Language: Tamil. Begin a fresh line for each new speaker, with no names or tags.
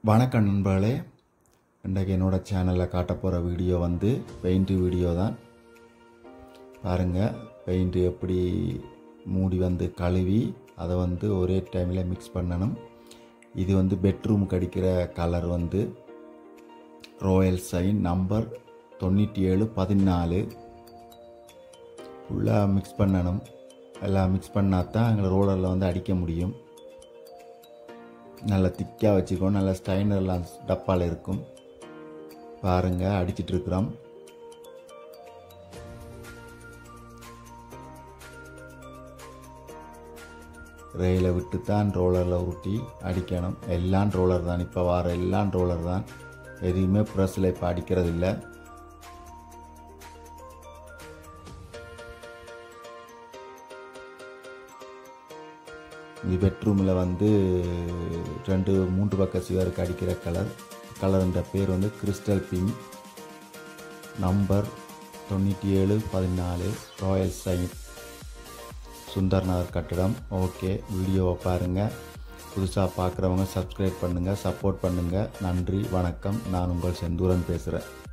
வணக்கம் நண்பர்களே இன்றைக்கு என்னோட சேனலில் காட்ட போகிற வீடியோ வந்து பெயிண்ட்டு வீடியோ தான் பாருங்கள் பெயிண்ட்டு எப்படி மூடி வந்து கழுவி அதை வந்து ஒரே டைமில் மிக்ஸ் பண்ணணும் இது வந்து பெட்ரூமுக்கு அடிக்கிற கலர் வந்து ராயல் சைன் நம்பர் தொண்ணூற்றி ஏழு பதினாலு ஃபுல்லாக மிக்ஸ் பண்ணணும் எல்லாம் மிக்ஸ் பண்ணால் தான் எங்களை ரோலரில் வந்து அடிக்க முடியும் நல்லா திக்காக வச்சுக்கணும் நல்லா ஸ்டைனர்லாம் டப்பாவில் இருக்கும் பாருங்கள் அடிச்சிட்டு இருக்கிறோம் ரெயிலை விட்டு தான் ரோலரில் உருட்டி அடிக்கணும் எல்லாம் ரோலர் தான் இப்போ வர எல்லாம் ரோலர் தான் எதுவுமே ப்ரெஸ்ஸில் இப்போ அடிக்கிறது இல்லை இது பெட்ரூமில் வந்து ரெண்டு மூன்று பக்க சிவருக்கு அடிக்கிற கலர் கலர்ன்ற பேர் வந்து கிறிஸ்டல் பிங்க் நம்பர் தொண்ணூற்றி ஏழு பதினாலு ராயல் சைன் சுந்தர் நகர் கட்டிடம் ஓகே வீடியோவை பாருங்கள் புதுசாக பார்க்குறவங்க சப்ஸ்கிரைப் பண்ணுங்கள் சப்போர்ட் பண்ணுங்கள் நன்றி வணக்கம் நான் உங்கள் செந்தூரன் பேசுகிறேன்